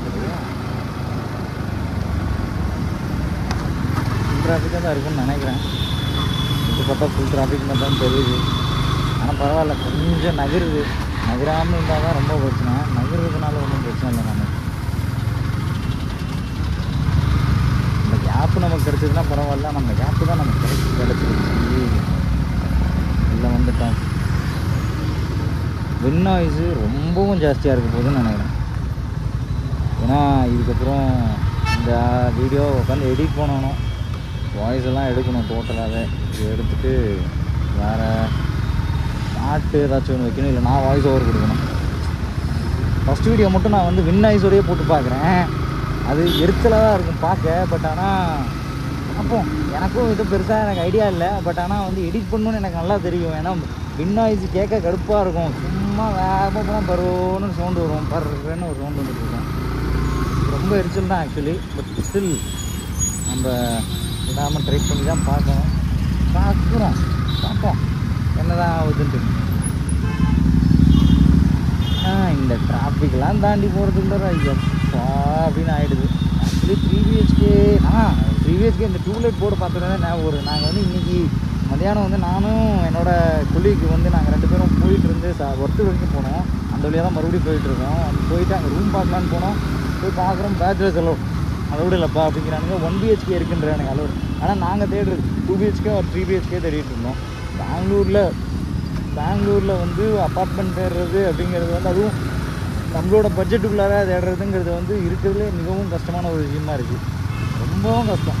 சரியா ஃபுல் டிராஃபிக்காக தான் இருக்கும்னு நினைக்கிறேன் இப்போ பார்த்தா ஃபுல் டிராஃபிக் மாதிரி தான் தெரியுது ஆனால் பரவாயில்ல கொஞ்சம் நகருது நகராமல் இருந்தால் தான் ரொம்ப பிரச்சனை நகர்றதுனால ஒன்றும் பிரச்சனை இல்லை நமக்கு இந்த கேப்பு நமக்கு கிடைச்சதுன்னா பரவாயில்ல நம்ம கேப்பு தான் நமக்கு கிடைச்சி கிடச்சிருச்சு இல்லை வந்துட்டோம் வின் நாய்ஸு ரொம்பவும் ஜாஸ்தியாக இருக்க போகுதுன்னு நினைக்கிறேன் ஏன்னா இதுக்கப்புறம் இந்த வீடியோ உட்காந்து எடிட் பண்ணணும் வாய்ஸ் எல்லாம் எடுக்கணும் டோட்டலாகவே இது எடுத்துட்டு வேறு பாட்டு ஏதாச்சும் ஒன்று வைக்கணும் இல்லை நான் வாய்ஸ் ஓவர் கொடுக்கணும் ஃபஸ்ட் வீடியோ மட்டும் நான் வந்து வின் நாய்ஸோடய போட்டு பார்க்குறேன் அது எரிச்சலாக தான் இருக்கும் பார்க்க பட் ஆனால் பார்ப்போம் எனக்கும் இது பெருசாக எனக்கு ஐடியா இல்லை பட் ஆனால் வந்து எடிட் பண்ணணும்னு எனக்கு நல்லா தெரியும் ஏன்னா வின் நாய்ஸ் கேட்க கடுப்பாக இருக்கும் சும்மா வேகமாக போனால் பருவன்னு சவுண்டு வரும் பருன்னு ஒரு சவுண்டு வந்துட்டு இருக்கும் ரொம்ப எரிச்சல் தான் ஆக்சுவலி பட் ஸ்டில் நம்ம விடாமல் ட்ரை பண்ணி தான் பார்க்கணும் பார்க்குறோம் பார்ப்போம் என்ன தான் ஆகுதுன்ட்டு ஆ இந்த டிராஃபிக்லாம் தாண்டி போகிறதுக்குள்ள ஐயப்பா அப்படின்னு ஆகிடுது ஆக்சுவலி த்ரீ பிஹெச்கே ஆ த்ரீ பிஹெச்கே இந்த டூலைட் போர்டு பார்த்தோன்னே ஞாபகம் வருது நாங்கள் வந்து இன்றைக்கி மதியானம் வந்து நானும் என்னோட கொல்லிக்கு வந்து நாங்கள் ரெண்டு பேரும் போயிட்டு இருந்து ச ஒர்த்து வரைக்கும் போனோம் அந்த வழியாக தான் மறுபடியும் போயிட்டு இருக்கோம் அங்க போயிட்டு அங்கே ரூம் பார்க்கலான்னு போனோம் போய் பார்க்குறோம் பேச்சுலர்ஸ் அலோட் அதோட இல்லைப்பா அப்படிங்கிறானுங்க ஒன் பிஹெச்கே இருக்குன்றானுங்க அலோட் ஆனால் நாங்கள் தேடுறது டூ பிஹெச்கே ஒரு த்ரீ பிஹெச்கே தேடிட்டு இருந்தோம் பெங்களூரில் பெங்களூரில் வந்து அப்பார்ட்மெண்ட் தேடுறது அப்படிங்கிறது வந்து அதுவும் நம்மளோட பட்ஜெட்டுக்குள்ளார தேடுறதுங்கிறது வந்து இருக்கிறதுலே மிகவும் கஷ்டமான ஒரு விஷயமா இருக்குது ரொம்பவும் கஷ்டம்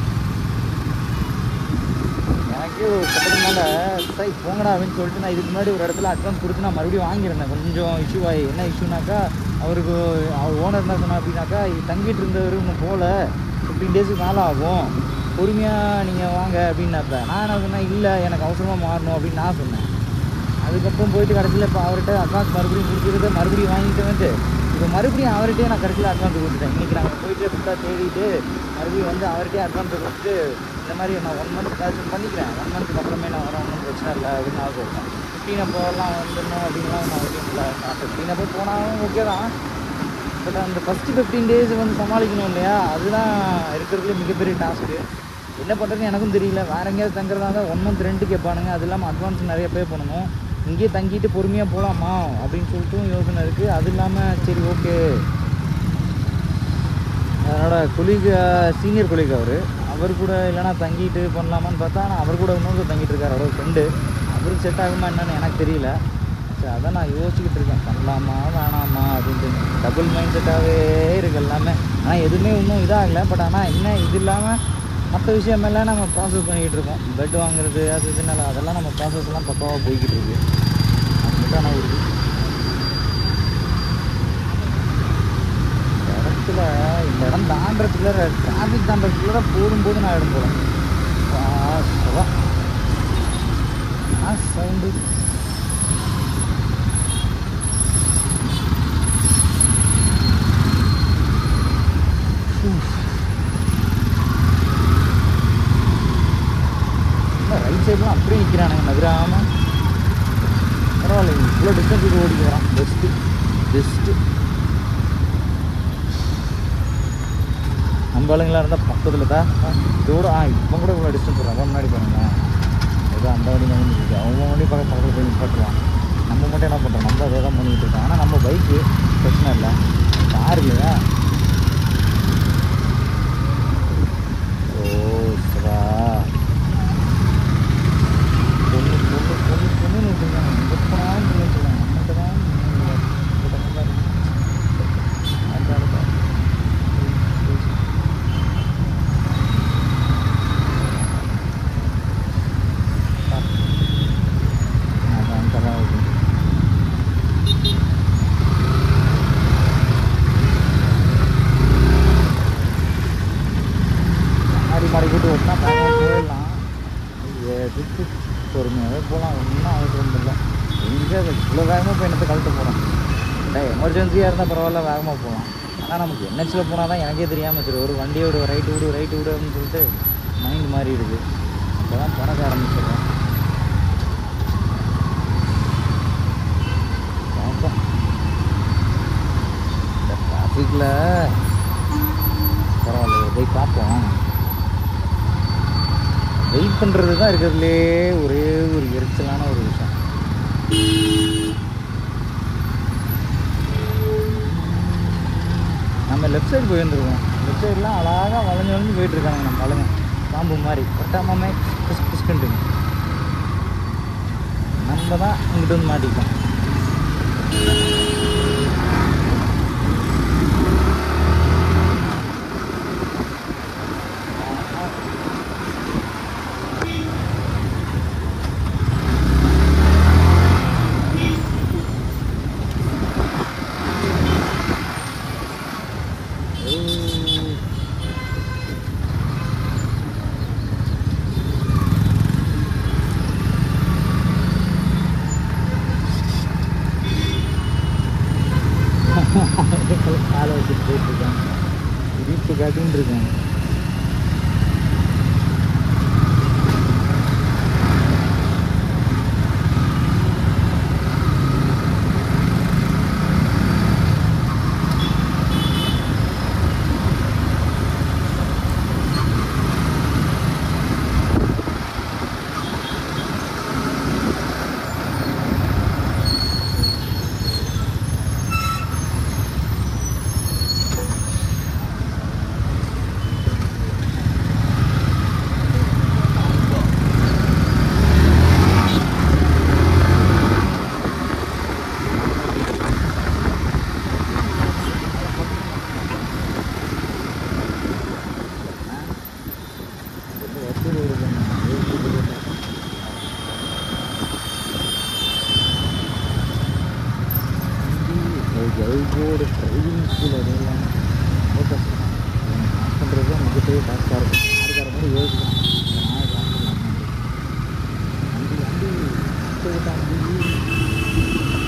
எனக்கே ஒரு கட்டத்துக்கு மேலே சை போங்கடா அப்படின்னு சொல்லிட்டு நான் இதுக்கு முன்னாடி ஒரு இடத்துல அட்வான்ஸ் கொடுத்து நான் மறுபடியும் வாங்கியிருந்தேன் கொஞ்சம் இஷ்யூ ஆகி என்ன இஷ்யூனாக்கா அவருக்கு அவர் ஓனர் என்ன சொன்னா அப்படின்னாக்கா இது தங்கிட்டு இருந்தவர் இன்னும் போகல ஃபிஃப்டீன் டேஸுக்கு மேலே ஆகும் பொறுமையாக நீங்கள் வாங்க அப்படின்னாப்ப நான் என்ன சொன்னேன் இல்லை எனக்கு அவசரமாக மாறணும் அப்படின்னு நான் சொன்னேன் அதுக்கப்புறம் போயிட்டு கடைசியில் இப்போ அவர்கிட்ட அட்வான்ஸ் மறுபடியும் கொடுத்துட்டு மறுபடியும் வாங்கிட்டு வந்து இப்போ மறுபடியும் அவர்கிட்டயே நான் கடைசியில் அட்வான்ஸ் கொடுத்துட்டேன் இன்றைக்கி நாங்கள் போயிட்டு ஃபுல்லாக தேடிட்டு மறுபடியும் வந்து அவர்கிட்டயே அட்வான்ஸ் கொடுத்துட்டு இந்த மாதிரி நான் ஒன் மந்த் கலெக்ஷன் பண்ணிக்கிறேன் ஒன் மந்த்துக்கு அப்புறமே நான் வரேன் ஒன்றும் பிரச்சனை இல்லை அப்படின்னு நான் சொல்லிட்டேன் ஃபிஃப்டீன் அப்போலாம் வந்துடணும் அப்படின்லாம் நான் அவசியம் இல்லை ஃபிஃப்டீன் அப்போ போனாலும் ஓகே தான் பட் அந்த ஃபஸ்ட்டு ஃபிஃப்டீன் டேஸ் வந்து சமாளிக்கணும் இல்லையா அதுதான் இருக்கிறதுல மிகப்பெரிய டாஸ்க்கு என்ன பண்ணுறதுன்னு எனக்கும் தெரியல வேற எங்கேயாவது தங்குறதா இருந்தால் ஒன் மந்த் ரெண்டு கேட்பானுங்க அது இல்லாமல் அட்வான்ஸ் நிறைய பே பண்ணணும் இங்கேயே தங்கிட்டு பொறுமையாக போகலாமா அப்படின்னு சொல்லிட்டு யோசனை இருக்குது அது இல்லாமல் சரி ஓகே என்னோட கொலீக் சீனியர் கொலீக் அவர் அவர் கூட இல்லைனா தங்கிட்டு பண்ணலாமான்னு பார்த்தா ஆனால் அவர் கூட இன்னொரு தங்கிட்டு இருக்கார் அவரோட ஃப்ரெண்டு அவருக்கு செட் ஆகுமா என்னன்னு எனக்கு தெரியல சரி அதான் நான் யோசிச்சுக்கிட்டு இருக்கேன் பண்ணலாமா வேணாமா அப்படின்ட்டு டபுள் மைண்ட் செட்டாகவே இருக்கு எல்லாமே ஆனால் எதுவுமே இன்னும் இதாகலை பட் ஆனால் என்ன இது இல்லாமல் மற்ற விஷயமெல்லாம் நம்ம ப்ராசஸ் பண்ணிக்கிட்டு இருக்கோம் பெட் வாங்குறது அது இதுனால அதெல்லாம் நம்ம ப்ராசஸ் எல்லாம் பக்காவாக போய்கிட்டு இருக்கு அது மட்டும் ஆனால் ஒரு இடத்துல இந்த இடம் தாண்டறதுக்குள்ள டிராஃபிக் தாண்டறதுக்குள்ள போதும் போது நான் இடம் போகிறேன் ஆ சவுண்டு ரைட் சைட்லாம் அப்படியே நிற்கிறானுங்க நகராம பரவாயில்ல இவ்வளோ டிஸ்டன்ஸ் இது ஓடிக்கு வரான் பெஸ்ட்டு பெஸ்ட்டு நம்ம ஆளுங்களா இருந்தால் பக்கத்தில் தான் இதோட ஆ இப்போ கூட இவ்வளோ டிஸ்டன்ஸ் வரும் அவன் முன்னாடி பாருங்க ஏதோ அந்த வண்டி வந்து இருக்கு அவங்க வண்டி பக்கம் பக்கத்தில் போய் நிப்பாட்டுவான் நம்ம மட்டும் என்ன பண்ணுறோம் நம்ம அதே தான் பண்ணிக்கிட்டு இருக்கோம் ஆனால் நம்ம பைக்கு பிரச்சனை இல்லை கார் இல்லையா ஓ சரா பொண்ணு பொண்ணு பொண்ணு பொண்ணுன்னு வச்சுருக்காங்க எங்கே போனாலும் பொண்ணு வச்சுருக்காங்க நம்மகிட்ட தான் இங்கிட்ட தான் இருக்கு. அதான் இருக்கா. அதான் அங்கே தான் இருக்கு. மாறி மாறி கூட்டு ஓட்டினா பயணம் போயிடலாம் எதுக்கு பொறுமையாகவே போகலாம் ஒன்றும் அவசரம் இல்லை எங்கே இவ்வளோ வேகமாக போய் என்னத்தை கழட்ட போகிறோம் இல்லை எமர்ஜென்சியாக இருந்தால் பரவாயில்ல வேகமாக போகலாம் ஆனால் நமக்கு என்ஹெச்சில் போனால் தான் எனக்கே தெரியாமல் சரி ஒரு வண்டியை விடு ரைட்டு விடு ரைட்டு விடு அப்படின்னு சொல்லிட்டு மைண்ட் மாறிடுது அப்போ தான் பறக்க ஆரம்பிச்சிடுறோம் பார்ப்போம் இந்த டிராஃபிக்கில் போய் பார்ப்போம் வெயிட் பண்ணுறது தான் இருக்கிறதுலே ஒரே ஒரு எரிச்சலான ஒரு விஷயம் நம்ம லெஃப்ட் சைடு போயிருந்துருக்கோம் லெஃப்ட் சைட்லாம் அழகாக வளைஞ்சு வளைஞ்சு போயிட்டு இருக்காங்க நம்ம பழங்க பாம்பு மாதிரி கொட்டாமே பிஸ் பிஸ்கண்டுங்க நம்ம தான் இங்கிட்டு வந்து மாட்டிக்கிட்டோம் ஏய். காலை வச்சுட்டு போயிட்டு இருக்காங்க இடிப்பு காட்டின்னு இருக்காங்க ரொம்ப வசூல் வருதுங்க. ஏசி போடுறது. ஜல்போர்டு ட்ரைவிங் ஸ்கூல் அதெல்லாம் ஃபோக்கஸ் பாஸ் பண்ணுறது தான் மிகப்பெரிய டாஸ்காக இருக்கும் ஆறுக்கார மாதிரி யோசிக்கணும் நான் பார்த்துக்கலாம் வண்டி வண்டி வண்டி தாண்டி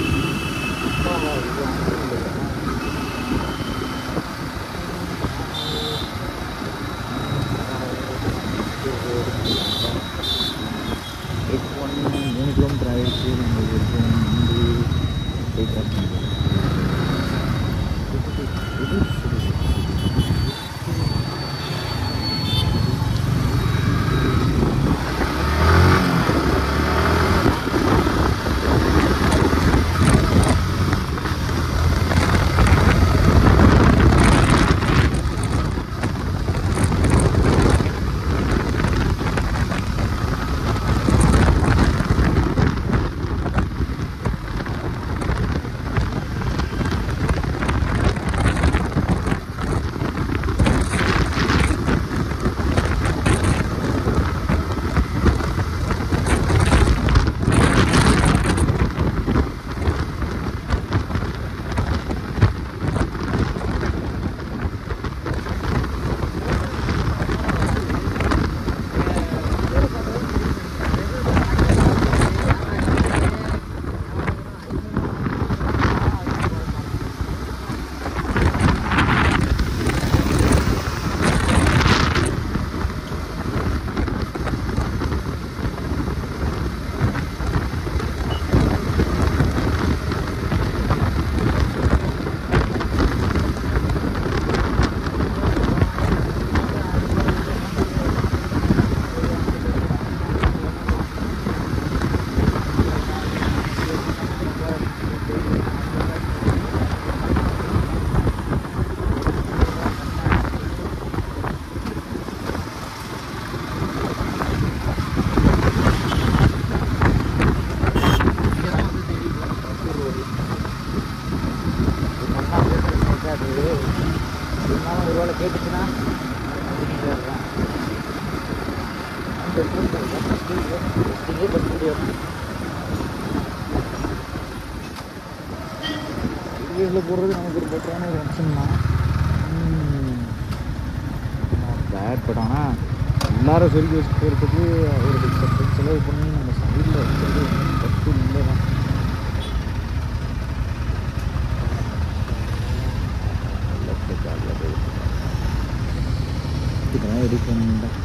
எயிட் ஒன் மூணு கிலோமீட்டர் ஆயிடுச்சு நம்ம இருக்கோம் வந்து போய் கிராஸ் பண்ணிக்கலாம் அது இருந்தாலும் ஒரு வேளை கேட்டுச்சுன்னா அப்படின்ட்டு இருக்கான். அந்த இடத்துல இந்த bus stop, bus stop, bus stop. இதில் போடுறது நமக்கு ஒரு பெட்டரான ஒரு ஆப்ஷன் தான் பேட் பட் ஆனால் எல்லாரும் சொல்லி வச்சு போகிறதுக்கு ஒரு செ- செலவு பண்ணி நம்ம சைடில் வச்சுறது ஒன்றும் தப்பு இல்லை தான் லெஃப்ட் காலில் போயிட்டு இதெல்லாம் ரெடி பண்ணிட்டேன்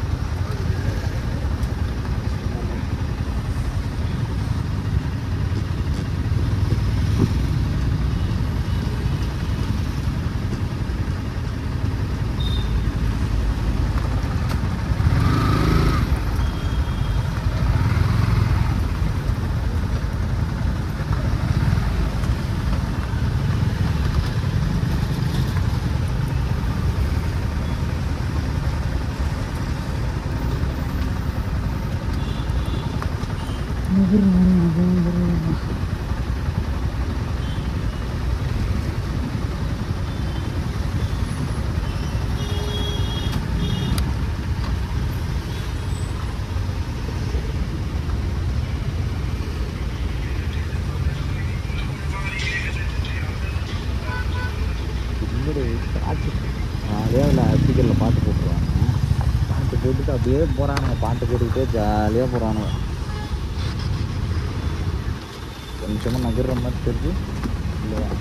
பின்னாடி காற்று அதே இல்லை ஸ்பீக்கரில் பாட்டு போட்டுருவாங்க பாட்டு போட்டுட்டு அப்படியே போகிறானுங்க பாட்டு கேட்டுக்கிட்டே ஜாலியாக போகிறானுங்க கொஞ்சமாக நகர்ற மாதிரி தெரிஞ்சு இல்லையா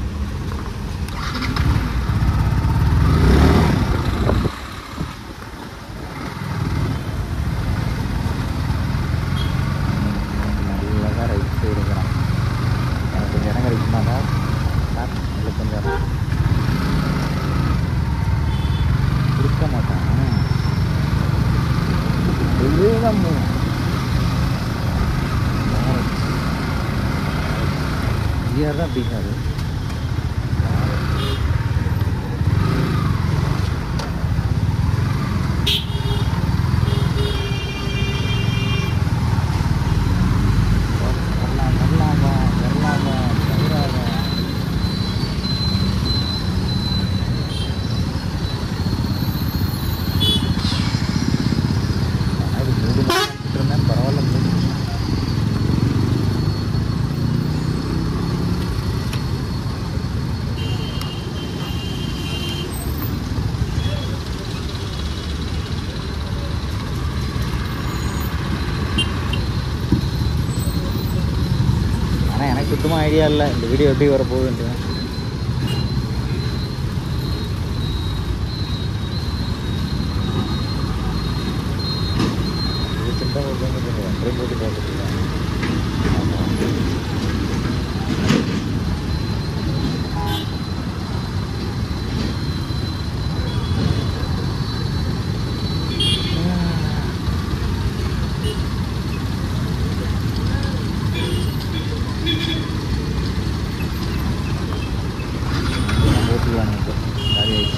நல்லா தான் ரைட் சைடு இருக்கிறான் எனக்கு கொஞ்சம் இடம் கிடைக்குமாடா சார் இல்லை கொஞ்சம் இடம் கொடுக்க மாட்டான் இதுதான் மூணு கியர் தான் பீகாது வரலாம் வரலாமா வரலாமா தவறாமா அது மூணு மணி இருந்தேன் பரவாயில்ல மூணு ஆனால் எனக்கு சுத்தமாக ஐடியா இல்லை இந்த வீடியோ எப்படி வரப்போகுதுன்ட்டு இது சின்ன ஒரு கொஞ்சம் ஒன்றரை போட்டு பார்த்துட்டு ஆமாம் ஓட்டுவாங்க இப்போ காலி ஆயிடுச்சு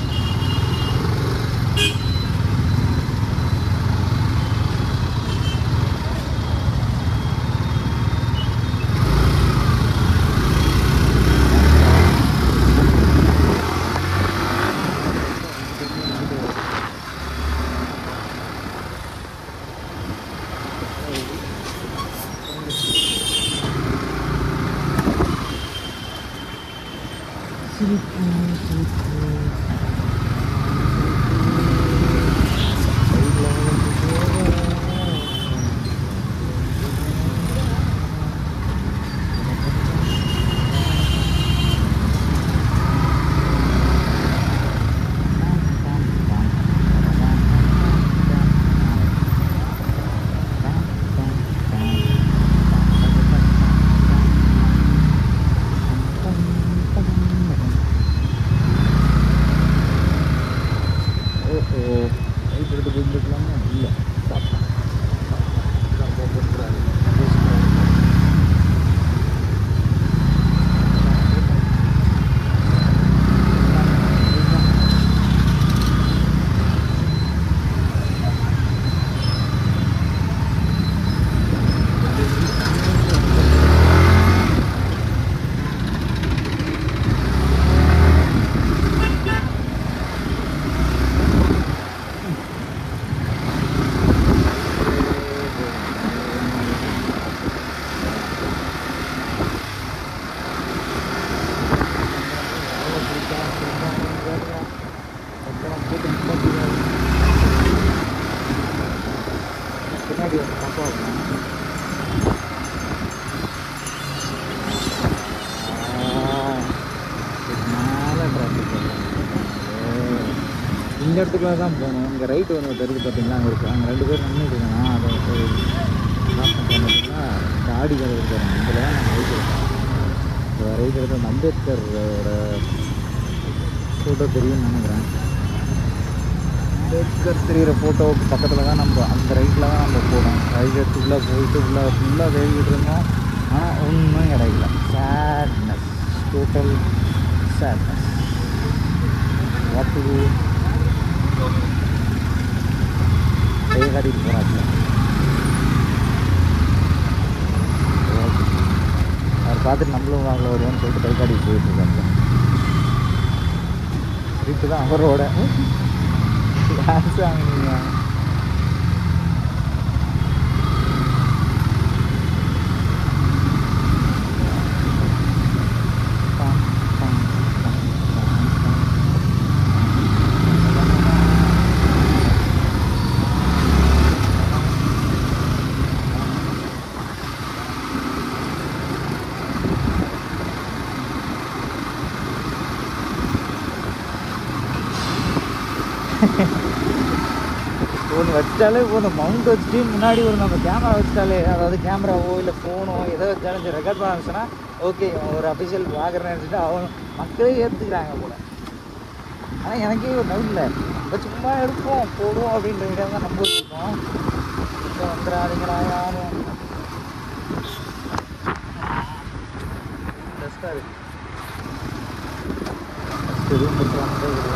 ஓஹோ ரைட் எடுத்து போயிருந்துக்கலாமா இல்லை சாப்பிட்டேன் பின்னாடி வந்து தப்பா மேலே டிராஃபிக் இந்த இடத்துக்குள்ள தான் போகணும் இங்கே ரைட்டு ஒன்று தெரியுது பார்த்தீங்களா அங்கே இருக்கு அங்கே ரெண்டு பேர் நின்றுட்டு இருக்காங்க அதை ஒரு கிராஸ் பண்ணுறோம் பார்த்தீங்களா தாடி கடை இருக்கிறாங்க இதில் தான் நம்ம ரைட் இருக்கோம் இப்போ ரைட் எடுத்து அந்த அம்பேத்கரோட ஃபோட்டோ தெரியும்னு நினைக்கிறேன் அம்பேத்கர் தெரிகிற ஃபோட்டோவுக்கு பக்கத்தில் தான் நம்ம அந்த ரைட்டில் தான் நம்ம போகணும் ரைட் எடுத்து உள்ளே போயிட்டு உள்ளே ஃபுல்லாக வேகிட்டு இருந்தோம் ஆனால் ஒன்றும் கிடைக்கல sadness total sadness what to கை காட்டிட்டு போகிறாங்க பார்த்துட்டு நம்மளும் வாங்கல வருவோம்னு சொல்லிட்டு கைக்காடி போயிட்டு இருக்காங்க இப்போ தான் அவரோட டான்ஸ் வாங்கினீங்க ஒன்று வச்சிட்டாலே போதும் மவுண்ட் வச்சுட்டு முன்னாடி ஒரு நம்ம கேமரா வச்சிட்டாலே அதாவது கேமராவோ இல்லை ஃபோனோ எதோ வச்சாலும் சரி ரெக்கார்ட் பண்ண ஆரம்பிச்சுன்னா ஓகே ஒரு அஃபிஷியல் பார்க்குறேன்னு நினச்சிட்டு அவங்க மக்களே ஏற்றுக்கிறாங்க போல ஆனால் எனக்கே ஒரு டவுட் இல்லை நம்ம சும்மா எடுப்போம் போடுவோம் அப்படின்ற விட தான் நம்ம இருக்கோம் இங்கே வந்துடாதீங்களா யாரும் பெஸ்ட்டாக இருக்கு ஃபஸ்ட்டு ரூம் பண்ணுறாங்க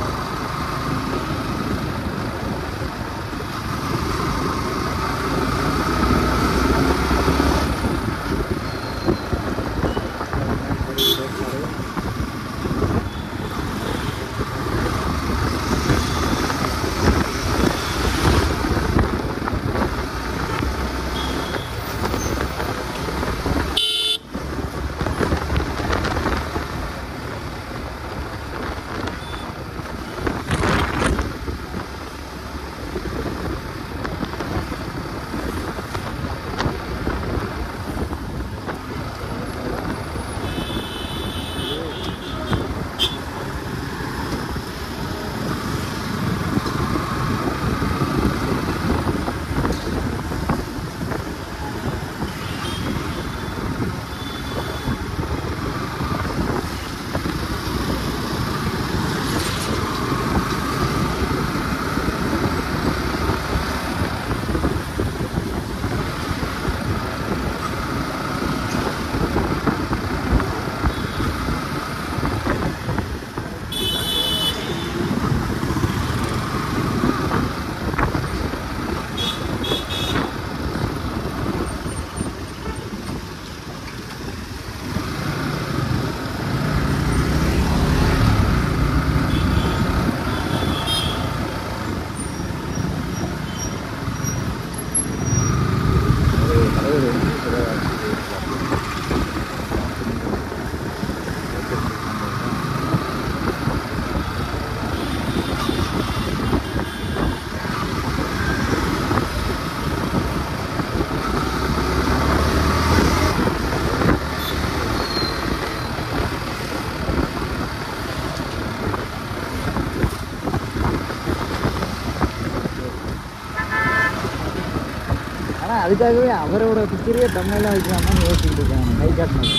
ஆனால் அதுக்காகவே அவரோட பிக்சரையே தமிழெல்லாம் வைக்கலாமான்னு யோசிச்சுட்டு இருக்காங்க கை காட்டினது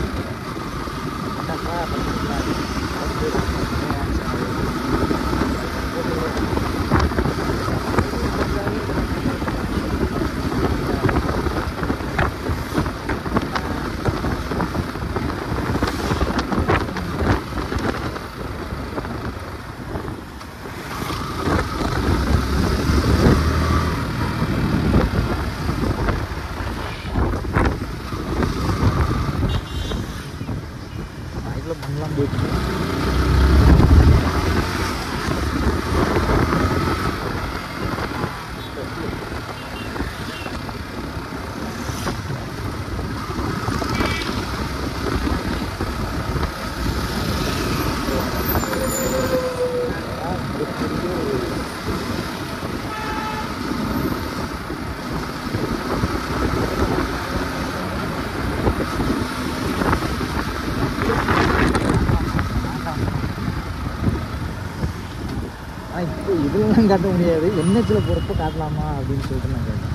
சைடில் பண்ணலாம் போயிட்டு ஆனால் இப்போ இதுலாம் காட்ட முடியாது என்ஹெச்சில் போகிறப்ப காட்டலாமா அப்படின்னு சொல்லிட்டு நான் கேட்டேன்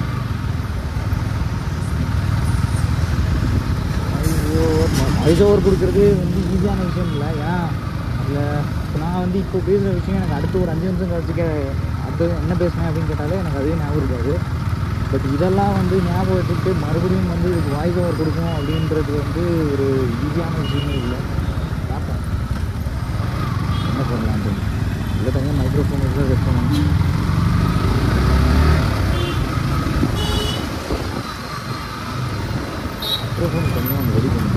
வாய்ஸ் ஓவர் கொடுக்குறது வந்து ஈஸியான விஷயம் இல்லை ஏன்னா அதில் நான் வந்து இப்போ பேசுகிற விஷயம் எனக்கு அடுத்து ஒரு அஞ்சு நிமிஷம் கழிச்சுக்க அடுத்து என்ன பேசுனேன் அப்படின்னு கேட்டாலே எனக்கு அதுவே ஞாபகம் இருக்காது பட் இதெல்லாம் வந்து ஞாபகம் வச்சுக்கிட்டு மறுபடியும் வந்து இதுக்கு வாய்ஸ் ஓவர் கொடுக்கணும் அப்படின்றது வந்து ஒரு ஈஸியான விஷயமே இல்லை பார்ப்போம் என்ன பண்ணலான்ட்டு இல்லை தனியாக மைக்ரோஃபோன் தான் செட் பண்ணணும் மைக்ரோஃபோன் தனியாக ஒன்று ரெடி பண்ணணும்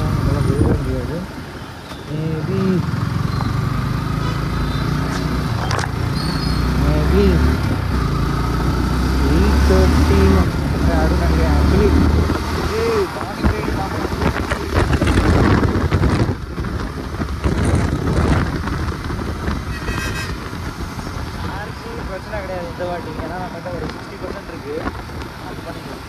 நம்மளால் போயிட முடியாது மேபி மேபி எயிட் தேர்ட்டி அது நினைக்கிறேன் ஆக்சுவலி மார்னிங் ரைடு யாருக்கும் பிரச்சனை கிடையாது இந்த வாட்டி ஏன்னா நம்மகிட்ட ஒரு சிக்ஸ்டி பர்சன்ட் இருக்கு அது பண்ணிக்கலாம்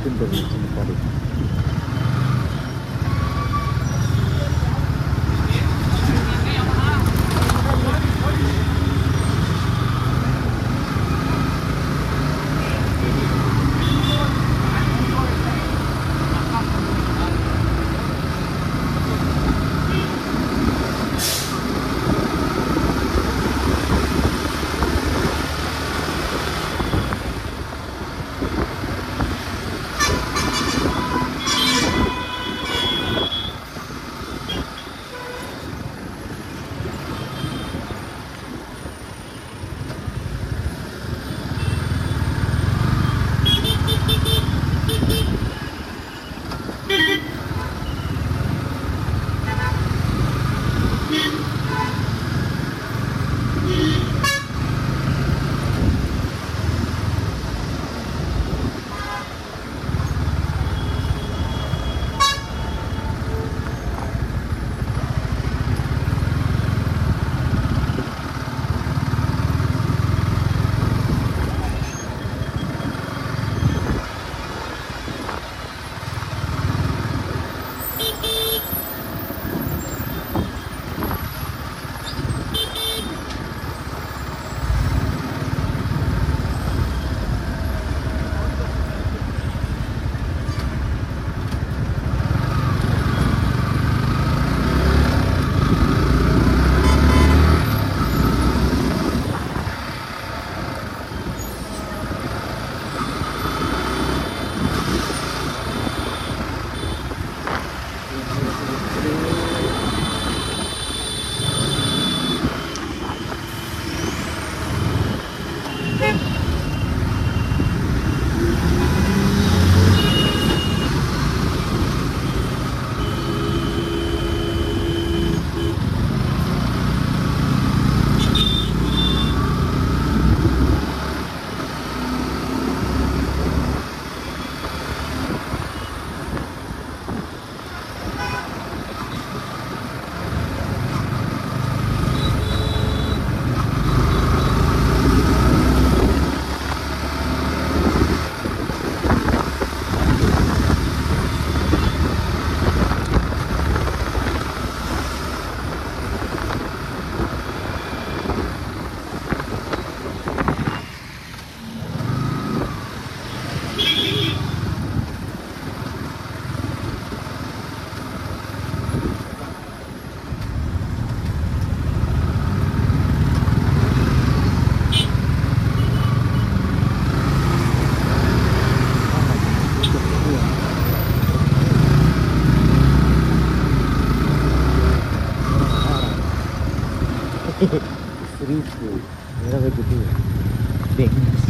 இருக்குன்னு தெரியல சின்ன பாடி Street food. Mira ve tu Things.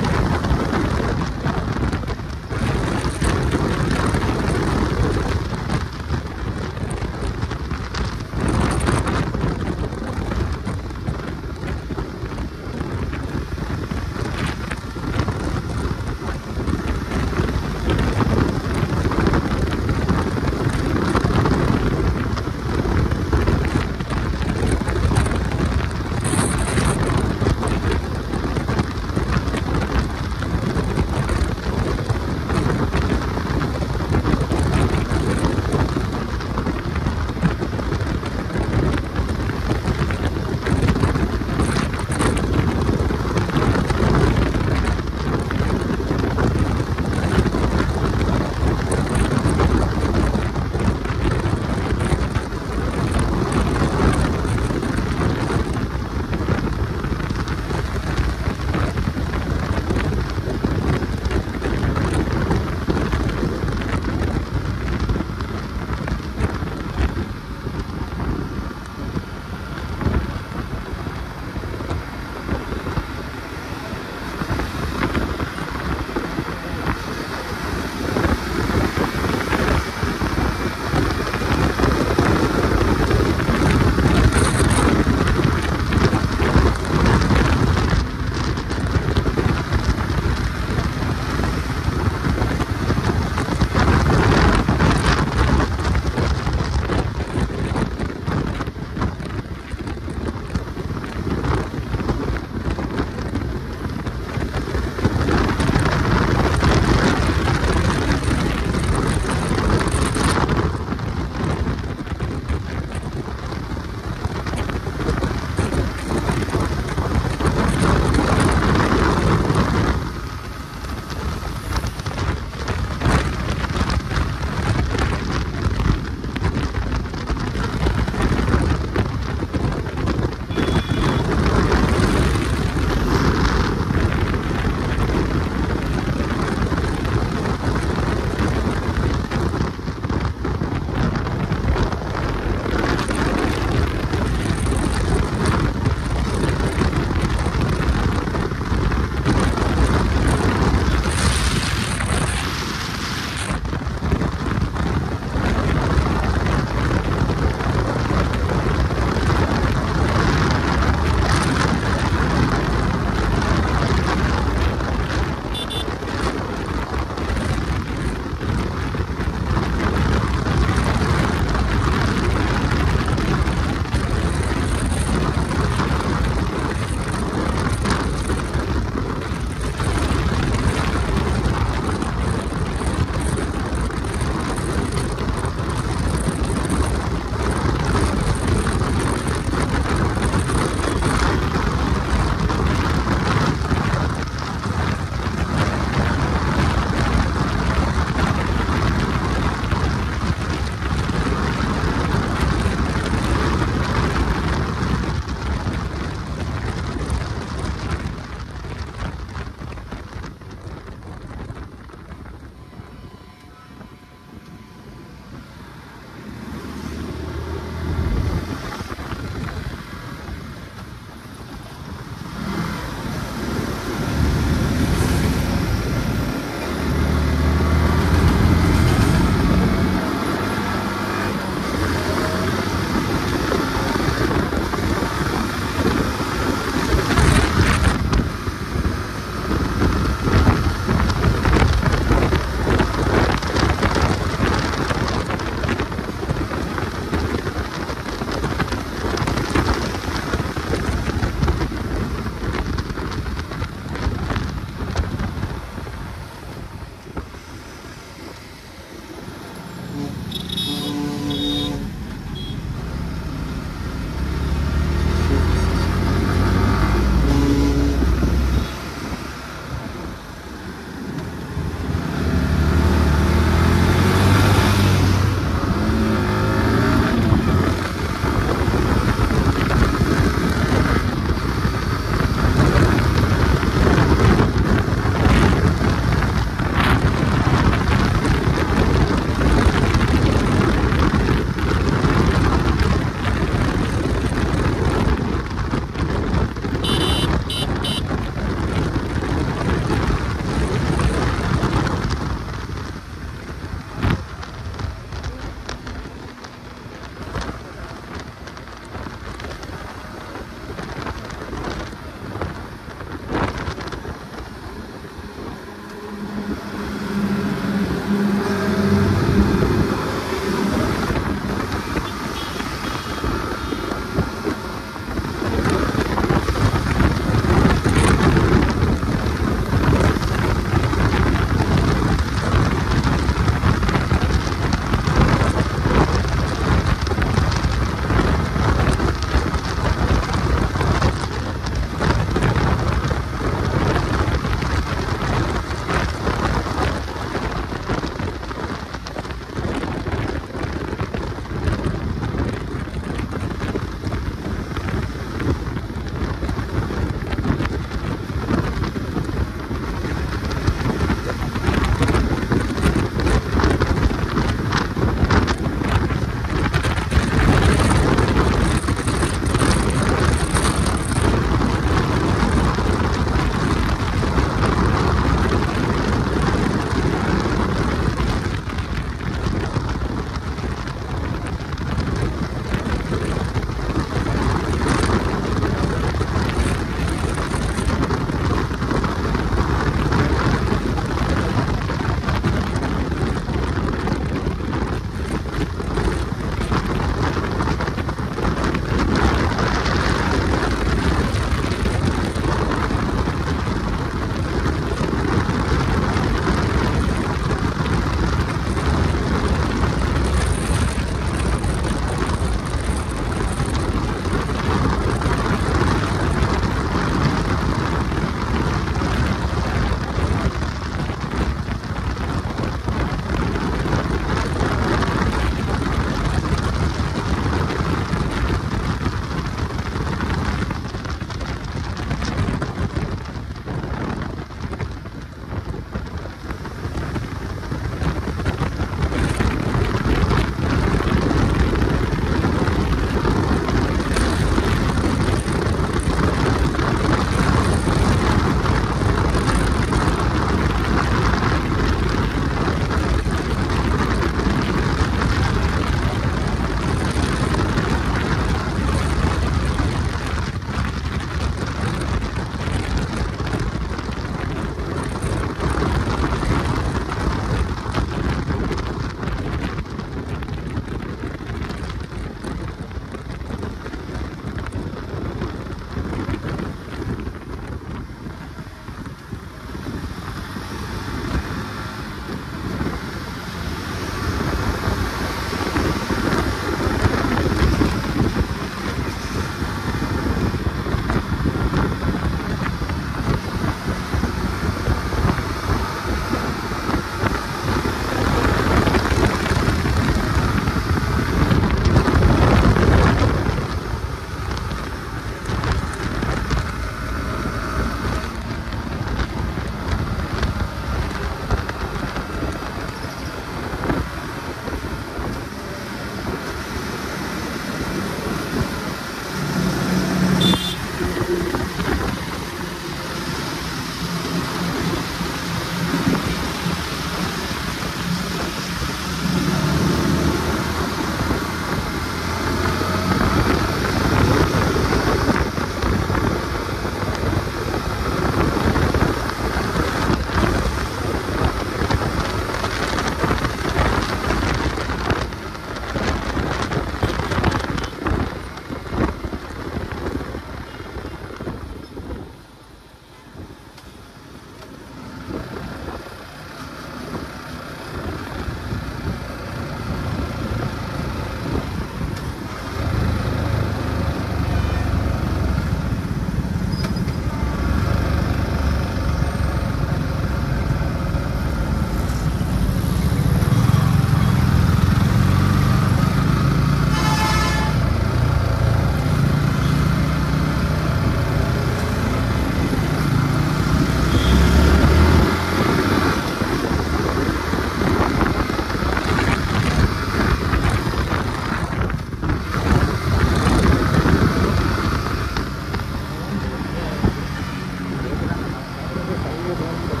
Video